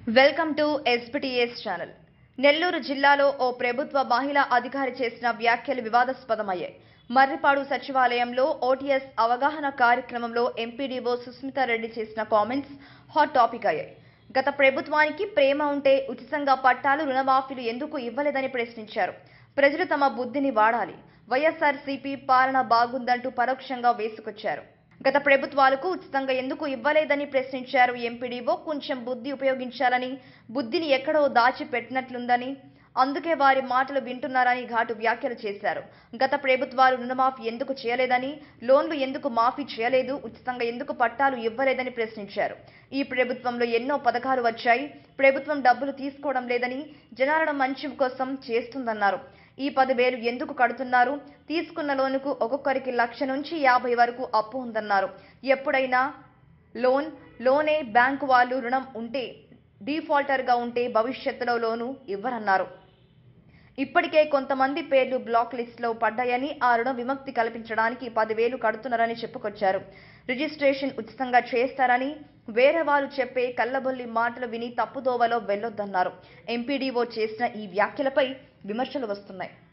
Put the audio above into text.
welcome to SPTS channel Nellore జిల్లాలో ఓ ప్రభుత్వ మహిళా అధికారి చేసిన వ్యాఖ్యలు వివాదాస్పదమయ్యాయి మర్రిపాడు సచివాలయంలో ఓటీఎస్ అవగాహన కార్యక్రమంలో ఎంపీడీఓ సుస్మితారెడ్డి చేసిన కామెంట్స్ హాట్ టాపిక్ అయ్యాయి గత ప్రభుత్వానికి ప్రేమ ఉంటే ఉచితంగా పట్టాలు రుణమాఫీలు ఎందుకు ఇవ్వలేదని ప్రశ్నించారు ప్రజలు తమ బుద్ధిని వాడాలి వైఎస్ఆర్సీపీ పాలన బాగుందంటూ పరోక్షంగా వేసుకొచ్చారు గత ప్రభుత్వాలకు ఉచితంగా ఎందుకు ఇవ్వలేదని ప్రశ్నించారు ఎంపీడీఓ కొంచెం బుద్ధి ఉపయోగించాలని బుద్ధిని ఎక్కడో దాచిపెట్టినట్లుందని అందుకే వారి మాటలు వింటున్నారని ఘాటు వ్యాఖ్యలు చేశారు గత ప్రభుత్వాలు రుణమాఫీ ఎందుకు చేయలేదని లోన్లు ఎందుకు మాఫీ చేయలేదు ఉచితంగా ఎందుకు పట్టాలు ఇవ్వలేదని ప్రశ్నించారు ఈ ప్రభుత్వంలో ఎన్నో పథకాలు వచ్చాయి ప్రభుత్వం డబ్బులు తీసుకోవడం లేదని జనాల మంచి కోసం చేస్తుందన్నారు ఈ పదివేలు ఎందుకు కడుతున్నారు తీసుకున్న లోనుకు ఒక్కొక్కరికి లక్ష నుంచి యాభై వరకు అప్పు ఉందన్నారు ఎప్పుడైనా లోన్ లోనే బ్యాంకు వాళ్ళు రుణం ఉంటే డీఫాల్టర్గా ఉంటే భవిష్యత్తులో లోను ఇవ్వరన్నారు ఇప్పటికే కొంతమంది పేర్లు బ్లాక్ లిస్టులో పడ్డాయని ఆ రుణ విముక్తి కల్పించడానికి పదివేలు కడుతున్నారని చెప్పుకొచ్చారు రిజిస్ట్రేషన్ ఉచితంగా చేస్తారని వేరే వారు చెప్పే కల్లబొల్లి మాటలు విని తప్పుదోవలో వెళ్ళొద్దన్నారు ఎంపీడీఓ చేసిన ఈ వ్యాఖ్యలపై విమర్శలు వస్తున్నాయి